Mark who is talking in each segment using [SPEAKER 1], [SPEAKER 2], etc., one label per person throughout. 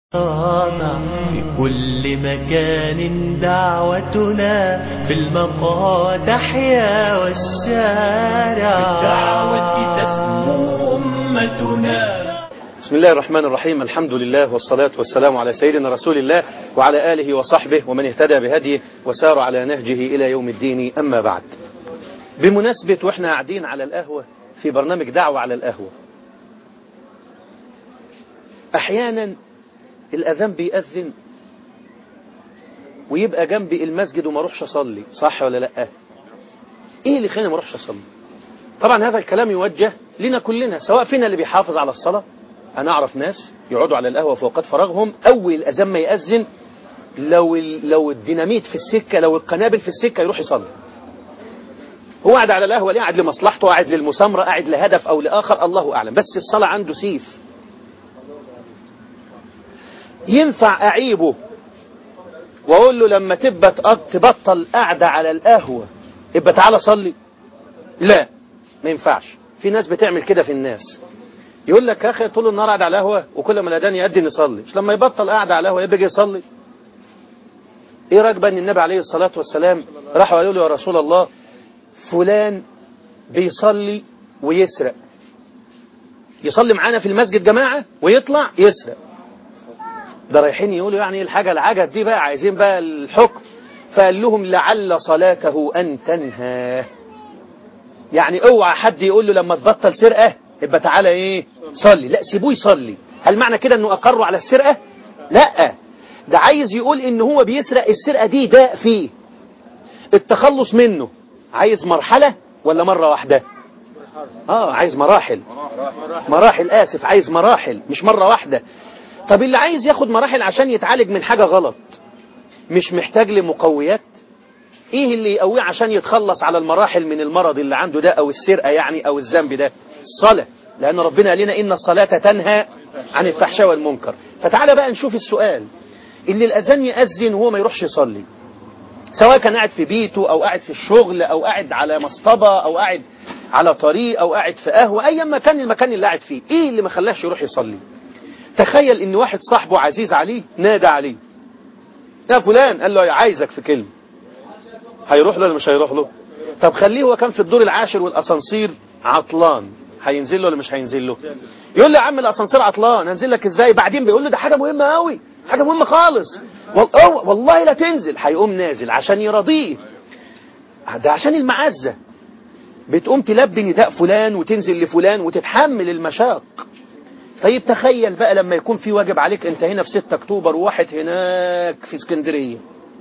[SPEAKER 1] في كل مكان دعوتنا في المقادح يا والشارع بالدعوة تسمو أمتنا
[SPEAKER 2] بسم الله الرحمن الرحيم الحمد لله والصلاة والسلام على سيدنا رسول الله وعلى آله وصحبه ومن اهتدى بهديه وسار على نهجه إلى يوم الدين أما بعد بمناسبة وإحنا قاعدين على القهوة في برنامج دعوة على القهوة أحيانا الأذان بيأذن ويبقى جنبي المسجد وما اروحش أصلي صح ولا لأ إيه اللي خلينا ما اروحش أصلي طبعا هذا الكلام يوجه لنا كلنا سواء فينا اللي بيحافظ على الصلاة أنا أعرف ناس يقعدوا على القهوة في وقت فراغهم أول الأذان ما يأذن لو لو الديناميت في السكة لو القنابل في السكة يروح يصلي هو قاعد على القهوة ليه قاعد لمصلحته قاعد للمسامرة قاعد لهدف أو لآخر الله أعلم بس الصلاة عنده سيف ينفع أعيبه وأقول له لما تبقى تبطل قاعدة على القهوة يبقى تعالى صلي لا ما ينفعش في ناس بتعمل كده في الناس يقول لك يا أخي طول النهار قاعد على القهوة وكل ما الأذان يأذن يصلي مش لما يبطل قاعدة على القهوة يبقى يصلي ايه رايك بقى ان النبي عليه الصلاة والسلام راحوا قالوا له يا رسول الله فلان بيصلي ويسرق يصلي معانا في المسجد جماعة ويطلع يسرق ده رايحين يقولوا يعني الحاجة العجب دي بقى عايزين بقى الحكم فقال لهم لعل صلاته أن تنهى يعني اوعى حد يقول له لما تبطل سرقة يبقى تعالى ايه صلي لا سيبوه يصلي هل معنى كده انه اقروا على السرقة لا ده عايز يقول ان هو بيسرق السرقة دي داء فيه التخلص منه عايز مرحلة ولا مرة واحدة اه عايز مراحل مراحل اسف عايز مراحل مش مرة واحدة طب اللي عايز ياخد مراحل عشان يتعالج من حاجة غلط مش محتاج لمقويات ايه اللي يقويه عشان يتخلص على المراحل من المرض اللي عنده ده او السرقة يعني او الذنب ده الصلاة لان ربنا قال لنا ان الصلاة تنهى عن الفحشاء والمنكر فتعالى بقى نشوف السؤال اللي الاذان يأذن وهو ما يروحش يصلي سواء كان قاعد في بيته او قاعد في الشغل او قاعد على مصطبة او قاعد على طريق او قاعد في قهوة اي مكان المكان اللي قاعد فيه ايه اللي ما خلاهش يروح يصلي تخيل ان واحد صاحبه عزيز عليه نادى عليه يا فلان قال له عايزك في كلمة هيروح له ولا مش هيروح له طب خليه هو كان في الدور العاشر والاسانسير عطلان هينزل له ولا مش هينزل له يقول له يا عم الاسانسير عطلان انزل لك ازاي بعدين بيقول له ده حاجه مهمه قوي حاجه مهمه خالص والله لا تنزل هيقوم نازل عشان يرضيه ده عشان المعزه بتقوم تلبي نداء فلان وتنزل لفلان وتتحمل المشاق طيب تخيل بقى لما يكون في واجب عليك انت هنا في 6 اكتوبر وواحد هناك في اسكندرية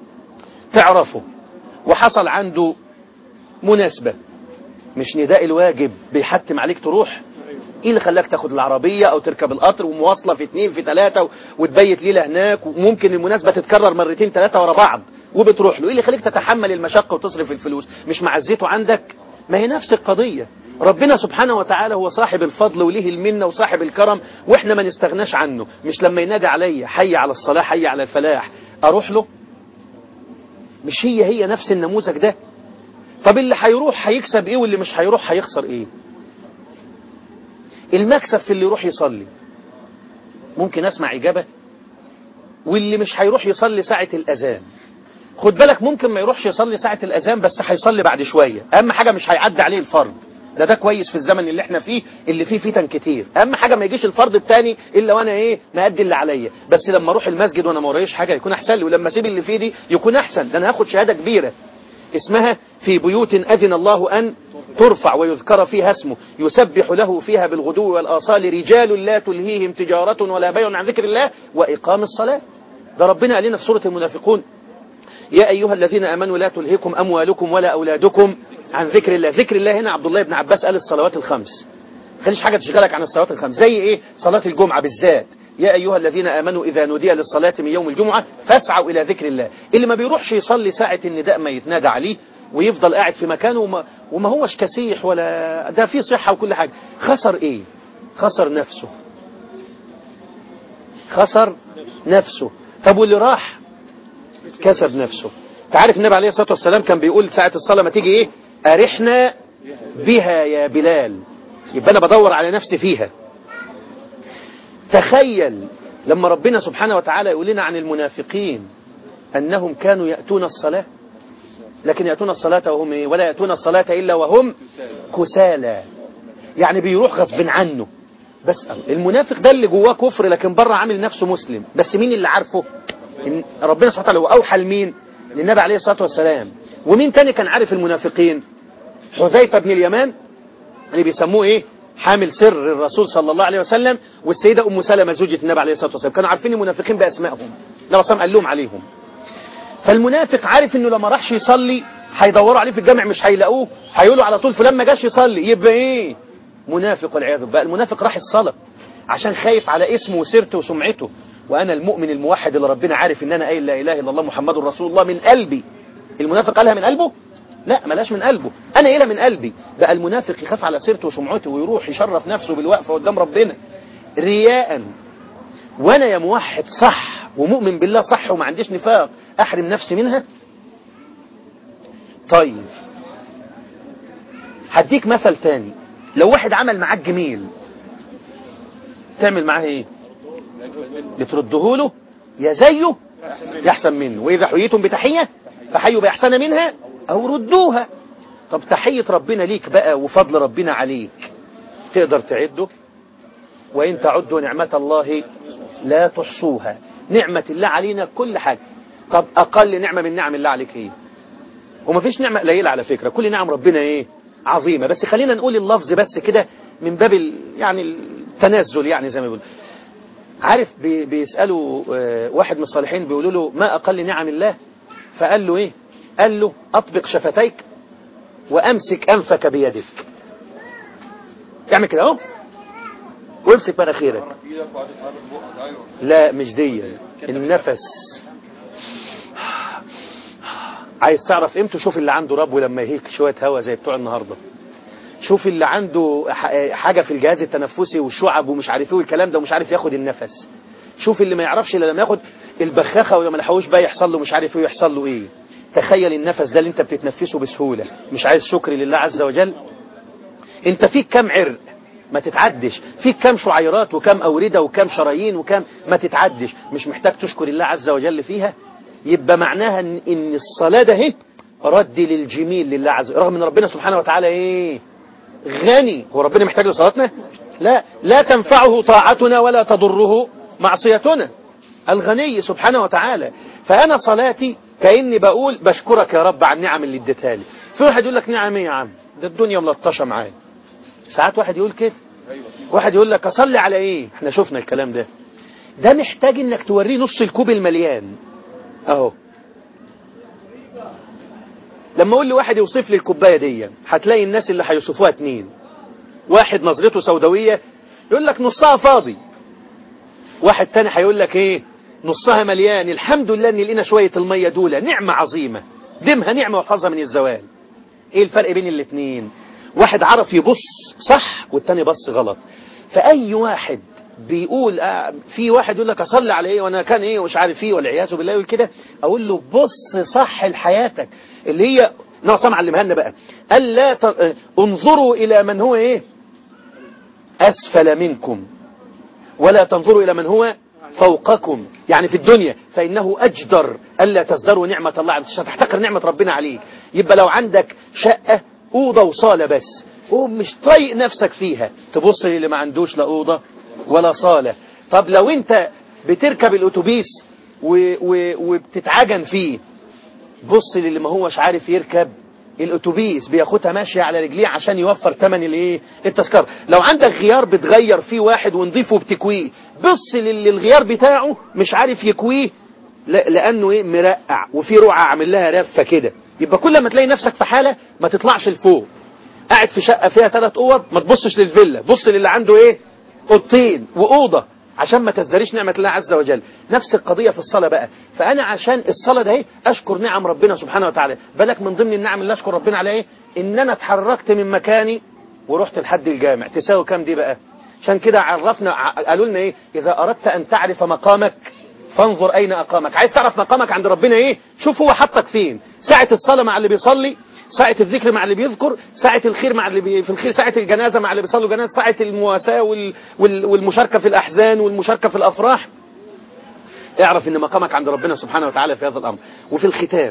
[SPEAKER 2] تعرفه وحصل عنده مناسبة مش نداء الواجب بيحتم عليك تروح ايه اللي خلاك تاخد العربية او تركب القطر ومواصلة في اتنين في تلاتة وتبيت ليلة هناك وممكن المناسبة تتكرر مرتين تلاتة ورا بعض وبتروح له ايه اللي خليك تتحمل المشقة وتصرف الفلوس مش معزته عندك ما هي نفس القضية ربنا سبحانه وتعالى هو صاحب الفضل وليه المنة وصاحب الكرم واحنا ما نستغناش عنه مش لما ينادي عليا حي على الصلاة حي على الفلاح اروح له مش هي هي نفس النموذج ده طب اللي هيروح هيكسب ايه واللي مش هيروح هيخسر ايه المكسب في اللي يروح يصلي ممكن اسمع اجابة واللي مش هيروح يصلي ساعة الاذان خد بالك ممكن ما يروحش يصلي ساعة الاذان بس هيصلي بعد شوية اهم حاجة مش هيعدي عليه الفرض ده ده كويس في الزمن اللي احنا فيه اللي فيه فتن كتير اهم حاجه ما يجيش الفرض الثاني الا وانا ايه مادي اللي عليا بس لما اروح المسجد وانا ما ورايش حاجه يكون احسن لي ولما اسيب اللي فيه دي يكون احسن ده انا هاخد شهاده كبيره اسمها في بيوت اذن الله ان ترفع ويذكر فيها اسمه يسبح له فيها بالغدو والاصال رجال لا تلهيهم تجاره ولا بيع عن ذكر الله واقام الصلاه ده ربنا قال لنا في سوره المنافقون يا أيها الذين آمنوا لا تلهكم أموالكم ولا أولادكم عن ذكر الله ذكر الله هنا عبد الله بن عباس قال الصلوات الخمس خليش حاجة تشغلك عن الصلوات الخمس زي إيه صلاة الجمعة بالذات يا أيها الذين آمنوا إذا نودي للصلاة من يوم الجمعة فاسعوا إلى ذكر الله اللي ما بيروحش يصلي ساعة النداء ما يتنادى عليه ويفضل قاعد في مكانه وما, وما هوش كسيح ولا ده فيه صحة وكل حاجة خسر إيه خسر نفسه خسر نفسه طب واللي راح كسب نفسه تعرف النبي عليه الصلاة والسلام كان بيقول ساعة الصلاة ما تيجي ايه أرحنا بها يا بلال يبقى أنا بدور على نفسي فيها تخيل لما ربنا سبحانه وتعالى يقول لنا عن المنافقين أنهم كانوا يأتون الصلاة لكن يأتون الصلاة وهم إيه؟ ولا يأتون الصلاة إلا وهم كسالى يعني بيروح غصب عنه بس المنافق ده اللي جواه كفر لكن بره عامل نفسه مسلم بس مين اللي عارفه إن ربنا سبحانه وتعالى هو أوحى لمين للنبي عليه الصلاة والسلام ومين تاني كان عارف المنافقين حذيفة بن اليمان اللي بيسموه ايه حامل سر الرسول صلى الله عليه وسلم والسيدة أم سلمة زوجة النبي عليه الصلاة والسلام كانوا عارفين المنافقين بأسمائهم النبي صلى قال لهم عليهم فالمنافق عارف انه لما راحش يصلي هيدوروا عليه في الجامع مش هيلاقوه هيقولوا على طول فلان ما جاش يصلي يبقى ايه منافق والعياذ بالله المنافق راح الصلاة عشان خايف على اسمه وسيرته وسمعته وانا المؤمن الموحد اللي ربنا عارف ان انا قايل لا اله الا الله محمد رسول الله من قلبي المنافق قالها من قلبه لا ملاش من قلبه انا قايلها من قلبي بقى المنافق يخاف على سيرته وسمعته ويروح يشرف نفسه بالوقفه قدام ربنا رياء وانا يا موحد صح ومؤمن بالله صح وما عنديش نفاق احرم نفسي منها طيب هديك مثل تاني لو واحد عمل معاك جميل تعمل معاه ايه بترده له يا زيه يحسن منه واذا حييتم بتحيه فحيوا باحسن منها او ردوها طب تحيه ربنا ليك بقى وفضل ربنا عليك تقدر تعده وان تعدوا نعمه الله لا تحصوها نعمه الله علينا كل حاجه طب اقل نعمه من نعم الله عليك ايه ومفيش نعمه قليله على فكره كل نعم ربنا ايه عظيمه بس خلينا نقول اللفظ بس كده من باب ال- يعني التنزل يعني زي ما بيقول عارف بي- بيسالوا آه، واحد من الصالحين بيقولوا له ما اقل نعم الله فقال له ايه قال له اطبق شفتيك وامسك انفك بيدك اعمل كده اهو وامسك مناخيرك لا مش دي النفس عايز تعرف قيمته شوف اللي عنده ربو لما يهيك شويه هوا زي بتوع النهارده شوف اللي عنده ح- حاجه في الجهاز التنفسي والشعب ومش عارف ايه والكلام ده ومش عارف ياخد النفس شوف اللي ما يعرفش الا لما ياخد البخاخه ولما الحوش بقى يحصل له مش عارف ايه ويحصل له ايه تخيل النفس ده اللي انت بتتنفسه بسهوله مش عايز شكر لله عز وجل انت فيك كام عرق ما تتعدش فيك كام شعيرات وكام أوردة وكام شرايين وكام ما تتعدش مش محتاج تشكر الله عز وجل فيها يبقى معناها ان, إن الصلاة ده هي رد للجميل لله عز وجل رغم ان ربنا سبحانه وتعالى ايه غني هو ربنا محتاج لصلاتنا لا لا تنفعه طاعتنا ولا تضره معصيتنا الغني سبحانه وتعالى فأنا صلاتي كأني بقول بشكرك يا رب على النعم اللي اديتها لي في واحد يقول لك نعم ايه يا عم ده الدنيا ملطشة معايا ساعات واحد يقول كده واحد يقول لك اصلي على ايه احنا شفنا الكلام ده ده محتاج انك توريه نص الكوب المليان اهو لما اقول لواحد يوصف لي الكوبايه دي هتلاقي الناس اللي هيوصفوها اتنين واحد نظرته سوداويه يقول لك نصها فاضي واحد تاني هيقول لك ايه نصها مليان الحمد لله ان لقينا شويه الميه دول نعمه عظيمه دمها نعمه واحفظها من الزوال ايه الفرق بين الاتنين واحد عرف يبص صح والتاني بص غلط فأي واحد بيقول آه في واحد يقول لك أصلي على إيه وأنا كان إيه ومش عارف إيه والعياذ بالله يقول كده أقول له بص صح لحياتك اللي هي ناقصة معلمها لنا بقى ألا ت... آه، انظروا إلى من هو إيه أسفل منكم ولا تنظروا إلى من هو فوقكم يعني في الدنيا فإنه أجدر ألا تزدروا نعمة الله مش هتحتقر نعمة ربنا عليك يبقى لو عندك شقة أوضة وصالة بس ومش طايق نفسك فيها تبص للي ما عندوش لا أوضة ولا صالة طب لو أنت بتركب الأتوبيس و... و... وبتتعجن فيه بص للي ما هوش عارف يركب الاتوبيس بياخدها ماشيه على رجليه عشان يوفر ثمن الايه التذكره لو عندك غيار بتغير فيه واحد ونضيفه بتكويه بص للي الغيار بتاعه مش عارف يكويه لا- لانه ايه مرقع وفي رقعه عامل لها رفه كده يبقى كل ما تلاقي نفسك في حاله ما تطلعش لفوق قاعد في شقه فيها ثلاث اوض ما تبصش للفيلا بص للي عنده ايه اوضتين واوضه عشان ما تزدريش نعمة الله عز وجل نفس القضية في الصلاة بقى فأنا عشان الصلاة ده ايه أشكر نعم ربنا سبحانه وتعالى بالك من ضمن النعم اللي أشكر ربنا عليها ايه إن أنا اتحركت من مكاني ورحت لحد الجامع تساوي كام دي بقى عشان كده عرفنا ع- قالوا لنا ايه إذا أردت أن تعرف مقامك فانظر أين أقامك عايز تعرف مقامك عند ربنا ايه شوف هو حطك فين ساعة الصلاة مع اللي بيصلي ساعة الذكر مع اللي بيذكر ساعة الخير مع اللي بي... في الخير ساعة الجنازة مع اللي بيصلوا جنازة ساعة المواساة وال... وال... والمشاركة في الأحزان والمشاركة في الأفراح اعرف ان مقامك عند ربنا سبحانه وتعالى في هذا الامر وفي الختام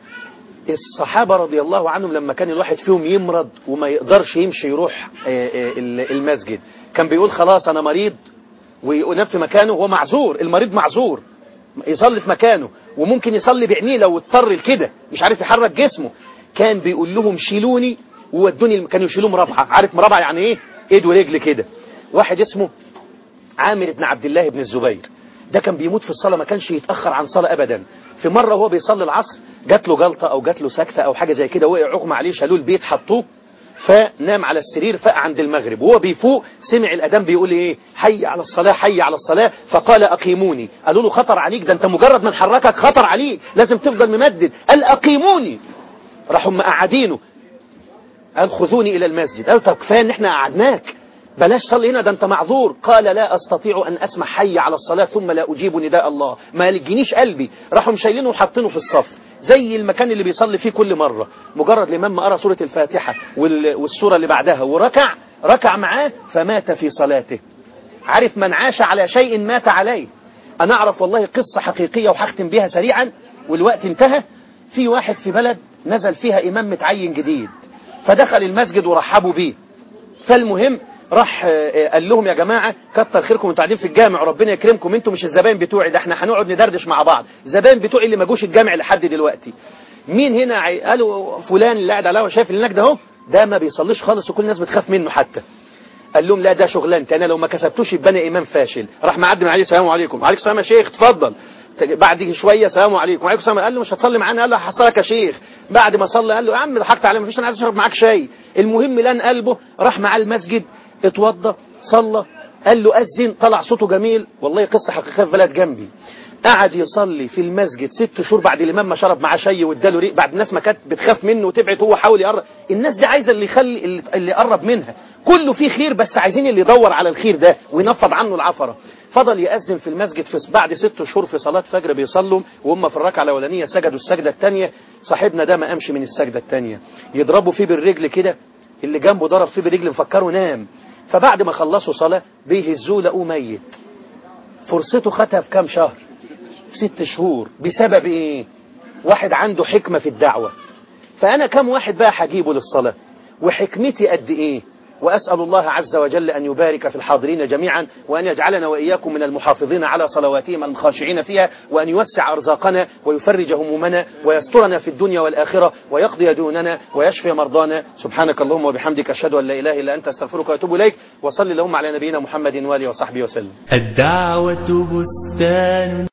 [SPEAKER 2] الصحابة رضي الله عنهم لما كان الواحد فيهم يمرض وما يقدرش يمشي يروح آه، آه، المسجد كان بيقول خلاص انا مريض وينام في مكانه وهو معذور المريض معذور يصلي في مكانه وممكن يصلي بعينيه لو اضطر لكده مش عارف يحرك جسمه كان بيقول لهم شيلوني وودوني كانوا يشيلوه مربعه عارف مربعه يعني ايه ايد ورجل كده واحد اسمه عامر بن عبد الله بن الزبير ده كان بيموت في الصلاه ما كانش يتاخر عن صلاه ابدا في مره وهو بيصلي العصر جات له جلطه او جات له سكته او حاجه زي كده وقع اغمى عليه شالوه البيت حطوه فنام على السرير فاق عند المغرب وهو بيفوق سمع الأذان بيقول ايه حي على الصلاة حي على الصلاة فقال أقيموني قالوا له خطر عليك ده أنت مجرد من حركك خطر عليك لازم تفضل ممدد قال أقيموني راحوا مقعدينه قال خذوني إلى المسجد قالوا طب كفايه ان احنا قعدناك بلاش صلي هنا ده انت معذور قال لا استطيع ان اسمع حي على الصلاة ثم لا اجيب نداء الله ما يلجنيش قلبي راحوا مشايلينه وحاطينه في الصف زي المكان اللي بيصلي فيه كل مرة مجرد الإمام ما قرأ سورة الفاتحة وال- والسورة اللي بعدها وركع ركع معاه فمات في صلاته عارف من عاش على شيء مات عليه أنا أعرف والله قصة حقيقية وهختم بها سريعا والوقت انتهى في واحد في بلد نزل فيها إمام متعين جديد فدخل المسجد ورحبوا بيه فالمهم راح آه، آه، قال لهم يا جماعة كتر خيركم انتوا قاعدين في الجامع وربنا يكرمكم انتوا مش الزباين بتوعي ده احنا هنقعد ندردش مع بعض الزباين بتوعي اللي ما جوش الجامع لحد دلوقتي مين هنا عي- قالوا فلان اللي قاعد على شايف اللي هناك ده اهو ده ما بيصليش خالص وكل الناس بتخاف منه حتى قال لهم لا ده شغلانتي انا لو ما كسبتوش يبقى انا امام فاشل راح معدي من عليه السلام عليكم وعليكم السلام يا شيخ اتفضل بعد شويه السلام عليكم وعليكم السلام قال له مش هتصلي معانا قال له هحصلك يا شيخ بعد ما صلى قال له يا عم ضحكت عليه مفيش انا عايز اشرب معاك شاي المهم لان قلبه راح معاه المسجد اتوضى صلى قال له اذن طلع صوته جميل والله قصه حقيقيه في بلد جنبي قعد يصلي في المسجد ست شهور بعد الامام ما شرب معاه شاي واداله ريق بعد الناس ما كانت بتخاف منه وتبعد هو حاول يقرب الناس دي عايزه اللي يخلي اللي- اللي يقرب منها كله فيه خير بس عايزين اللي يدور على الخير ده وينفض عنه العفره فضل يأذن في المسجد في بعد ست شهور في صلاة فجر بيصلوا وهم في الركعة الأولانية سجدوا السجدة الثانية صاحبنا ده ما قامش من السجدة الثانية يضربوا فيه بالرجل كده اللي جنبه ضرب فيه بالرجل مفكره نام فبعد ما خلصوا صلاة بيهزوه لقوه ميت فرصته خدها في كام شهر في ست شهور بسبب ايه واحد عنده حكمة في الدعوة فأنا كم واحد بقى هجيبه للصلاة وحكمتي قد إيه وأسأل الله عز وجل أن يبارك في الحاضرين جميعا وأن يجعلنا وإياكم من المحافظين على صلواتهم الخاشعين فيها وأن يوسع أرزاقنا ويفرج همومنا ويسترنا في الدنيا والآخرة ويقضي دوننا ويشفي مرضانا سبحانك اللهم وبحمدك أشهد أن لا إله إلا أنت أستغفرك وأتوب إليك وصل اللهم على نبينا محمد وآله وصحبه وسلم
[SPEAKER 1] الدعوة بستان